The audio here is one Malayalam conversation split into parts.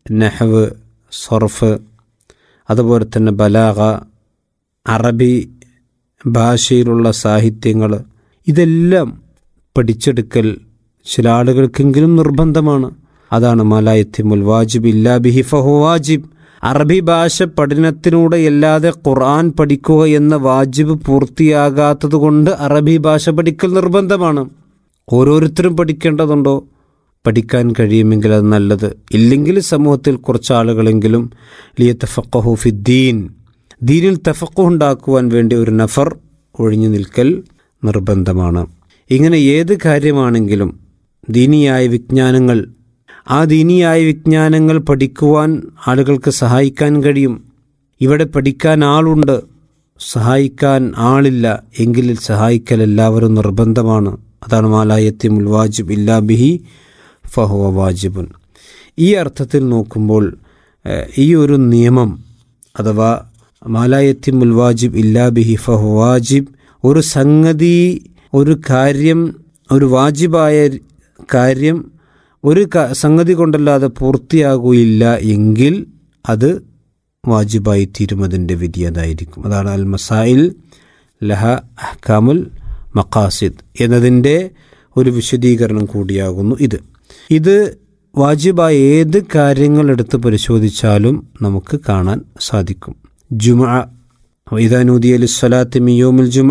നെഹവ് സൊർഫ് അതുപോലെ തന്നെ ബലാഗ അറബി ഭാഷയിലുള്ള സാഹിത്യങ്ങൾ ഇതെല്ലാം പഠിച്ചെടുക്കൽ ചില ആളുകൾക്കെങ്കിലും നിർബന്ധമാണ് അതാണ് മലായത്തിമുൽ വാജിബ് ഇല്ലാ ബിഹി ഫഹു വാജിബ് അറബി ഭാഷ പഠനത്തിലൂടെ അല്ലാതെ ഖുർആൻ പഠിക്കുക എന്ന വാജിബ് പൂർത്തിയാകാത്തത് കൊണ്ട് അറബി ഭാഷ പഠിക്കൽ നിർബന്ധമാണ് ഓരോരുത്തരും പഠിക്കേണ്ടതുണ്ടോ പഠിക്കാൻ കഴിയുമെങ്കിൽ അത് നല്ലത് ഇല്ലെങ്കിൽ സമൂഹത്തിൽ കുറച്ച് ആളുകളെങ്കിലും ലിയ തഫക്കഹു ഫിദ്ദീൻ ദീനിൽ തഫക്കു ഉണ്ടാക്കുവാൻ വേണ്ടി ഒരു നഫർ ഒഴിഞ്ഞു നിൽക്കൽ നിർബന്ധമാണ് ഇങ്ങനെ ഏത് കാര്യമാണെങ്കിലും ദീനിയായ വിജ്ഞാനങ്ങൾ ആ ദീനിയായ വിജ്ഞാനങ്ങൾ പഠിക്കുവാൻ ആളുകൾക്ക് സഹായിക്കാൻ കഴിയും ഇവിടെ പഠിക്കാൻ ആളുണ്ട് സഹായിക്കാൻ ആളില്ല എങ്കിൽ സഹായിക്കൽ എല്ലാവരും നിർബന്ധമാണ് അതാണ് മാലായത്തിമുൽ വാജിബ് ഇല്ലാ ബിഹി ഫഹുവ വാജിബുൻ ഈ അർത്ഥത്തിൽ നോക്കുമ്പോൾ ഏഹ്, ഈ ഒരു നിയമം അഥവാ മാലായത്തിമുൽ വാജിബ് ഇല്ലാ ബിഹി ഫഹു വാജിബ് ഒരു സംഗതി ഒരു കാര്യം ഒരു വാജിബായ കാര്യം ഒരു ക- സംഗതി കൊണ്ടല്ലാതെ പൂർത്തിയാകുകയില്ല എങ്കിൽ അത് വാജിബായി തീരും അതിൻ്റെ വിധി അതായിരിക്കും അതാണ് അൽ മസായിൽ ലഹ അഹ്കാമുൽ മക്കാസിദ് എന്നതിൻ്റെ ഒരു വിശദീകരണം കൂടിയാകുന്നു ഇത് ഇത് വാജിബായ ഏത് കാര്യങ്ങൾ എടുത്ത് പരിശോധിച്ചാലും നമുക്ക് കാണാൻ സാധിക്കും ജുമ ഇദാനൂദി അലി സ്വലാത്ത് മിയോമുൽ ജുമ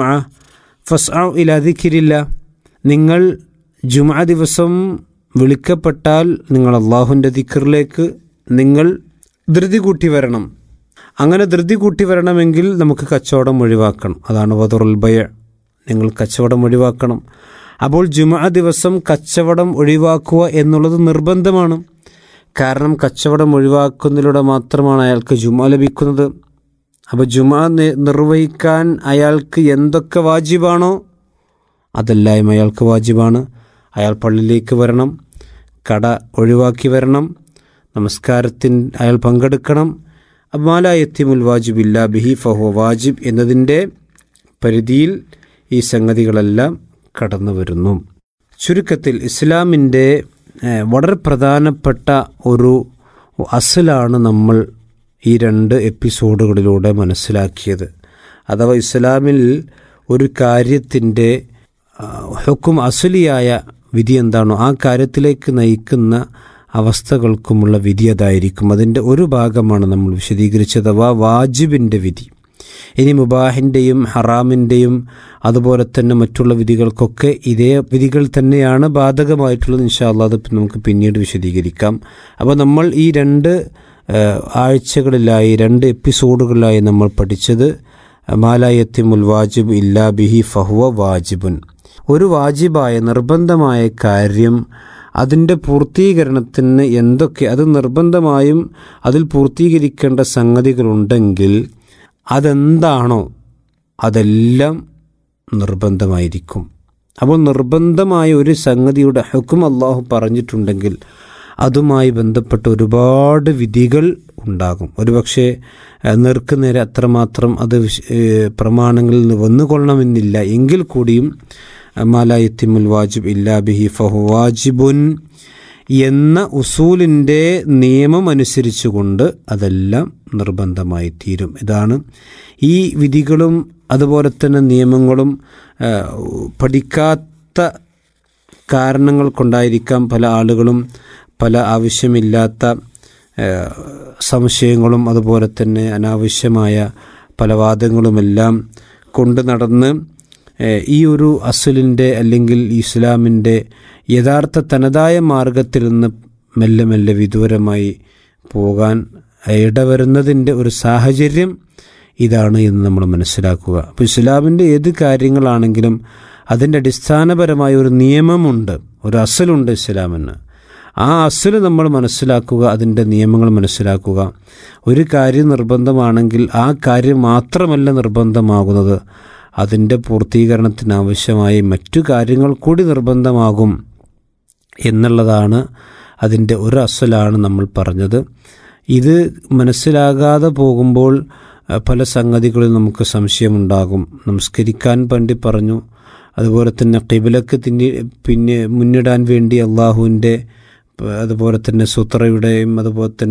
ഫസ് ഇല ദിഖിരില്ല നിങ്ങൾ ജുമ ദിവസം വിളിക്കപ്പെട്ടാൽ നിങ്ങൾ അള്ളാഹുവിൻ്റെ ദിക്കറിലേക്ക് നിങ്ങൾ ധൃതി കൂട്ടി വരണം അങ്ങനെ ധൃതി കൂട്ടി വരണമെങ്കിൽ നമുക്ക് കച്ചവടം ഒഴിവാക്കണം അതാണ് വതുറുൽ ബയ നിങ്ങൾ കച്ചവടം ഒഴിവാക്കണം അപ്പോൾ ജുമ ദിവസം കച്ചവടം ഒഴിവാക്കുക എന്നുള്ളത് നിർബന്ധമാണ് കാരണം കച്ചവടം ഒഴിവാക്കുന്നതിലൂടെ മാത്രമാണ് അയാൾക്ക് ജുമ ലഭിക്കുന്നത് അപ്പോൾ ജുമ നി- നിർവഹിക്കാൻ അയാൾക്ക് എന്തൊക്കെ വാജിബാണോ അതെല്ലാം അയാൾക്ക് വാജിബാണ് അയാൾ പള്ളിയിലേക്ക് വരണം കട ഒഴിവാക്കി വരണം നമസ്കാരത്തിന് അയാൾ പങ്കെടുക്കണം മാലായത്തിമുൽ വാജിബ് ഇല്ലാ ബിഹി ഫഹു വാജിബ് എന്നതിൻ്റെ പരിധിയിൽ ഈ സംഗതികളെല്ലാം കടന്നു വരുന്നു ചുരുക്കത്തിൽ ഇസ്ലാമിൻ്റെ ഏഹ്, വളരെ പ്രധാനപ്പെട്ട ഒരു അസലാണ് നമ്മൾ ഈ രണ്ട് എപ്പിസോഡുകളിലൂടെ മനസ്സിലാക്കിയത് അഥവാ ഇസ്ലാമിൽ ഒരു കാര്യത്തിൻ്റെ ആ, ഹുക്കും അസലിയായ വിധി എന്താണോ ആ കാര്യത്തിലേക്ക് നയിക്കുന്ന അവസ്ഥകൾക്കുമുള്ള വിധി അതായിരിക്കും അതിൻ്റെ ഒരു ഭാഗമാണ് നമ്മൾ വിശദീകരിച്ചത് അഥവാ വാജിബിൻ്റെ വിധി ഇനി മുബാഹിൻ്റെയും ഹറാമിൻ്റെയും അതുപോലെ തന്നെ മറ്റുള്ള വിധികൾക്കൊക്കെ ഇതേ വിധികൾ തന്നെയാണ് ബാധകമായിട്ടുള്ളത് ഇൻഷാല്ല അത് നമുക്ക് പിന്നീട് വിശദീകരിക്കാം അപ്പോൾ നമ്മൾ ഈ രണ്ട് ഏഹ്, ആഴ്ചകളിലായി രണ്ട് എപ്പിസോഡുകളിലായി നമ്മൾ പഠിച്ചത് മാലായത്തിമുൽ വാജിബ് ഇല്ലാ ബിഹി ഫഹുവ വാജിബുൻ ഒരു വാജിബായ നിർബന്ധമായ കാര്യം അതിൻ്റെ പൂർത്തീകരണത്തിന് എന്തൊക്കെ അത് നിർബന്ധമായും അതിൽ പൂർത്തീകരിക്കേണ്ട സംഗതികളുണ്ടെങ്കിൽ അതെന്താണോ അതെല്ലാം നിർബന്ധമായിരിക്കും അപ്പോൾ നിർബന്ധമായ ഒരു സംഗതിയുടെ ഹുക്കും അള്ളാഹു പറഞ്ഞിട്ടുണ്ടെങ്കിൽ അതുമായി ബന്ധപ്പെട്ട ഒരുപാട് വിധികൾ ഉണ്ടാകും ഒരുപക്ഷെ ഏഹ്, നേർക്കുനേരെ അത്രമാത്രം അത് വിശ- ഏഹ്, പ്രമാണങ്ങളിൽ നിന്ന് വന്നുകൊള്ളണമെന്നില്ല എങ്കിൽ കൂടിയും മാലായത്തിമുൽ വാജിബ് ഇല്ലാ ബിഹി ഫഹു വാജിബുൻ എന്ന ഉസൂലിൻ്റെ നിയമം അനുസരിച്ചുകൊണ്ട് അതെല്ലാം നിർബന്ധമായി തീരും ഇതാണ് ഈ വിധികളും അതുപോലെ തന്നെ നിയമങ്ങളും ആ, പഠിക്കാത്ത കാരണങ്ങൾ കൊണ്ടായിരിക്കാം പല ആളുകളും പല ആവശ്യമില്ലാത്ത ആ, സംശയങ്ങളും അതുപോലെ തന്നെ അനാവശ്യമായ പല വാദങ്ങളുമെല്ലാം കൊണ്ട് നടന്ന് ഏഹ് ഈ ഒരു അസലിൻ്റെ അല്ലെങ്കിൽ ഇസ്ലാമിൻ്റെ യഥാർത്ഥ തനതായ മാർഗത്തിൽ നിന്ന് മെല്ലെ മെല്ലെ വിദൂരമായി പോകാൻ ഇടവരുന്നതിൻ്റെ ഒരു സാഹചര്യം ഇതാണ് എന്ന് നമ്മൾ മനസ്സിലാക്കുക അപ്പോൾ ഇസ്ലാമിൻ്റെ ഏത് കാര്യങ്ങളാണെങ്കിലും അതിൻ്റെ അടിസ്ഥാനപരമായ ഒരു നിയമമുണ്ട് ഒരു അസലുണ്ട് ഇസ്ലാമിന് ആ അസല് നമ്മൾ മനസ്സിലാക്കുക അതിൻ്റെ നിയമങ്ങൾ മനസ്സിലാക്കുക ഒരു കാര്യം നിർബന്ധമാണെങ്കിൽ ആ കാര്യം മാത്രമല്ല നിർബന്ധമാകുന്നത് അതിൻ്റെ പൂർത്തീകരണത്തിന് ആവശ്യമായ മറ്റു കാര്യങ്ങൾ കൂടി നിർബന്ധമാകും എന്നുള്ളതാണ് അതിൻ്റെ ഒരു അസലാണ് നമ്മൾ പറഞ്ഞത് ഇത് മനസ്സിലാകാതെ പോകുമ്പോൾ അഹ്, പല സംഗതികളിൽ നമുക്ക് സംശയമുണ്ടാകും നമസ്കരിക്കാൻ വേണ്ടി പറഞ്ഞു അതുപോലെ തന്നെ കിബിലക്ക് തിന്നി പിന്നെ മുന്നിടാൻ വേണ്ടി അള്ളാഹുവിൻ്റെ അതുപോലെ തന്നെ സുത്രയുടെയും അതുപോലെ തന്നെ